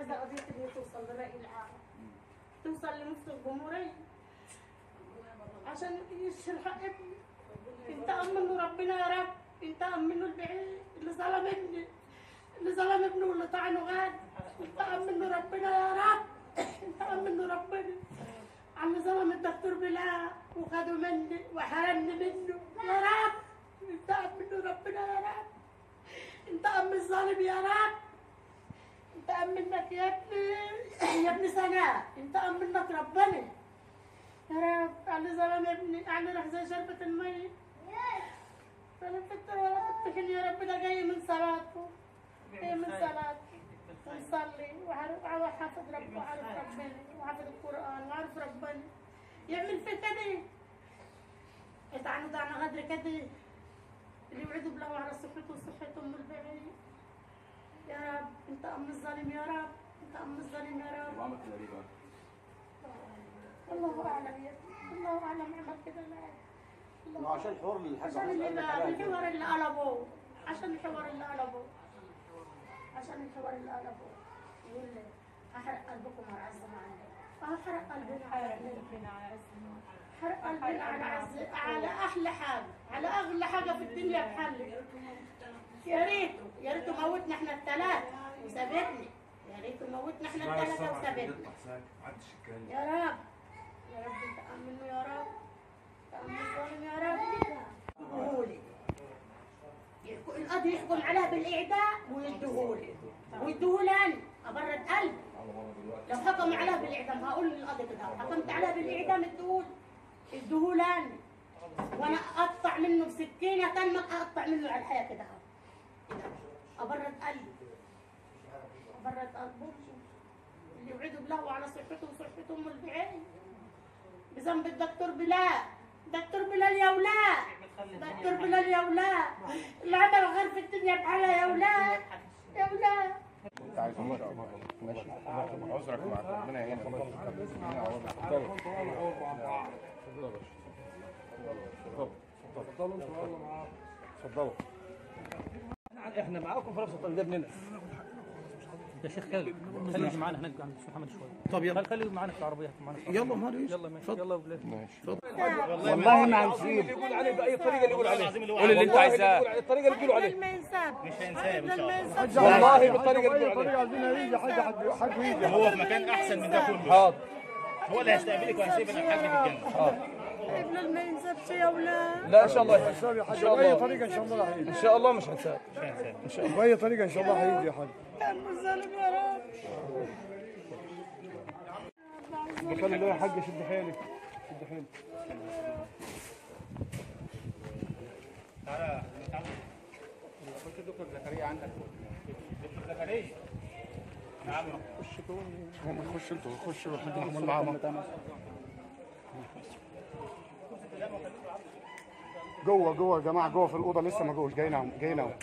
عايزه قضيه ابني توصل لرأي العام توصل لمفتي الجمهوريه عشان يشيل حق ابني انتقم منه ربنا يا رب انتقم منه البعيد اللي ظلم ابني اللي ظلم ابنه واللي طعنه غاد انتقم منه ربنا يا رب انتقم منه ربنا عم ظلم الدكتور بلال وخدوا مني وحرمني منه يا رب انتقم منه ربنا يا رب انتقم من الظالم يا رب انتقم منك يا ابني يا ابني سناء انتقم منك ربنا يا رب على ظلم ابني على راح زي شربة المية ولا فطر ولا فطر يا رب ده جاي من صلاته جاي من صلاته ونصلي وعارف وعارف حافظ ربه وعارف ربنا وحافظ القرآن وعارف ربنا يعمل في كده يطعنوا طعنة غدر كده اللي يوعدوا بله على صحته وصحة أم البنية يا رب انت أم الظالم يا رب انت أم الظالم يا رب عمل كده ليه بقى؟ الله أعلم يا ابني الله أعلم عمل كده معايا ما عشان الحوار اللي الحاج عشان عماد اللي قال لك بقى عليها الحوار اللي قلبوه عشان الحوار اللي قلبوه عشان الحوار اللي قلبوه يقول لي أحرق قلبكم على عز ما عندي أه حرق قلبنا على حرق قلبنا على عز على أحلى حاجة على أغلى حاجة في الدنيا بحل يا ريته يا ريته موتنا احنا الثلاثة وسابتني يا ريته موتنا احنا الثلاثة وسابتني يا رب يا رب انت منه يا رب انت الظالم يا رب يديهولي يحكم- القاضي يحكم عليها بالاعدام ويديهولي ويديهولي انا ابرد قلبي لو حكم عليها بالاعدام هقول للقاضي كده حكمت عليها بالاعدام اديهولي اديهولي انا وانا اقطع منه بسكينه كان ما اقطع منه على الحياه كده اهو. كده ابرد قلبي ابرد قلبه اللي يوعدوا بله على صحته وصحة أم البعين بذنب الدكتور بلال دكتور بلال يا ولاد دكتور بلال يا ولاد اللي عمل غير في الدنيا بحالها يا ولاد يا ولاد انت عايز ان شاء الله ماشي عذرك مع ربنا يعينك ربنا يعوضك اتفضل اتفضل اتفضل احنا معاكم في نفس الطريق ده ابننا يا شيخ خالد خليك معانا هناك عند الشيخ محمد شوي طب يلا خليك معانا في العربيه معانا في يلا ما ليش يلا ماشي يلا وبلاد والله ما هنسيب اللي يقول عليه باي طريقه اللي يقول عليه قول اللي انت عايزاه الطريقه اللي يقولوا عليه ما ينساب مش هينساب ان شاء الله والله بالطريقه اللي يقولوا عليه هو في مكان احسن من ده كله حاضر هو اللي هيستقبلك وهيسيب لك حاجه في الجنه ابن ما ينسابش يا ولاد لا ان شاء الله يحسب ان شاء الله طريقه ان شاء الله هيجي ان شاء الله مش هنساه باي طريقه ان شاء الله هيجي يا حاج ام الظالم يا رب خلي الله يا حاج شد حيلك شد حيلك تعالى تعالى خش دكتور زكريا عندك دكتور زكريا نعم هم خش انتوا خش حد محمد معاهم جوه جوه يا جماعه جوه في الاوضه لسه ما جوش جايين اهو جايين اهو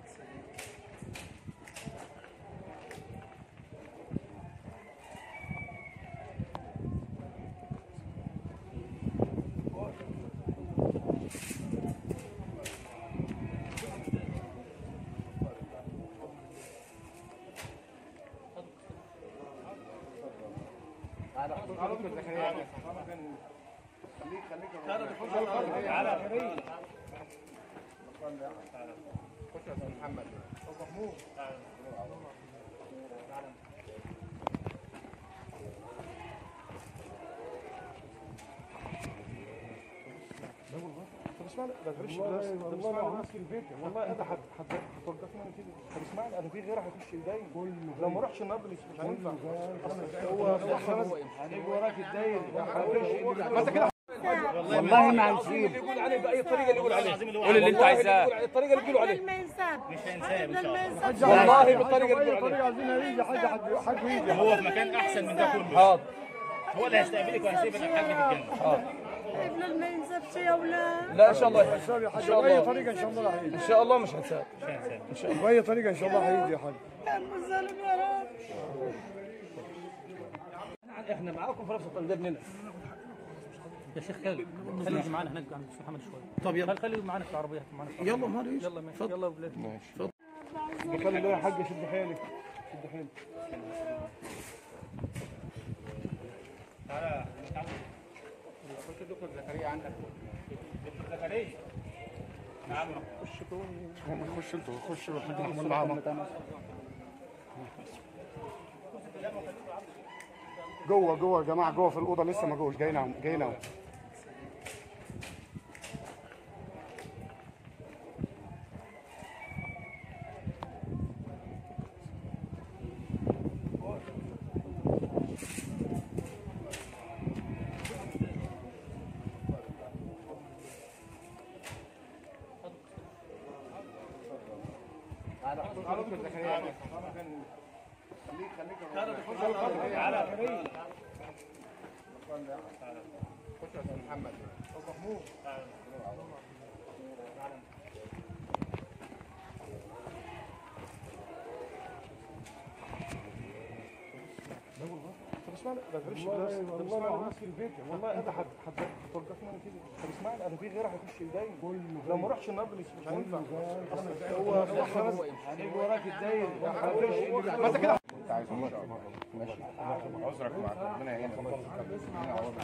طب اسمعني ده معلش بس طب اسمعني بس في البيت والله انا حد حد هتوقفني انا كده طب اسمعني انا في غيره هيخش ايدي لو ما اروحش النهارده مش مش هينفع هو هيجي وراك الداير ما انت كده والله ما هنسيب اللي يقول عليه باي طريقه اللي يقول عليه قول اللي انت عايزاه الطريقه اللي يقولوا عليه ما ينساب مش هينساب ان شاء الله والله بالطريقه اللي يقولوا عليه عايزين هيجي حاج حد حد يجي هو في مكان احسن من ده كله حاضر هو اللي هيستقبلك وهيسيب لك حاجه في الجنه ابن ما ينسابش يا ولاد لا ان شاء الله يحسب يا ان حاج شاء باي الله طريقه ان شاء الله هيجي ان شاء الله مش هنساه باي طريقه ان شاء الله هيجي يا حاج ام الظالم يا رب احنا معاكم في نفس الطريق ده ابننا يا شيخ خالد خليك معانا هناك عند الشيخ محمد شوي طب يلا خليك معانا في العربيه معانا في يلا ما ليش يلا ماشي يلا وبلاد ماشي خلي الله يا حاج شد حيلك شد حيلك تعالى تعالى خش دكتور زكريا عندك دكتور زكريا نعم خش انتوا خش الحاج محمود معانا جوه جوه يا جماعه جوه في الاوضه لسه ما جوش جايين اهو جايين اهو دكتور زكريا عندك خليك خليك تعالى خش يا استاذ محمد طب اسمعني ده غير الشبراس طب اسمعني ناس في البيت والله انا حد حد هتوقفني انا كده طب اسمعني انا في غيره هيخش ايدي لو ما اروحش النهارده مش مش هينفع هو هو خلاص وراك الداير ما انت كده انت عايز ان شاء الله ماشي عذرك معك ربنا يعينك ربنا يعوضك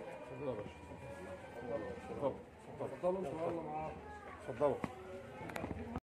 اتفضل اتفضل اتفضل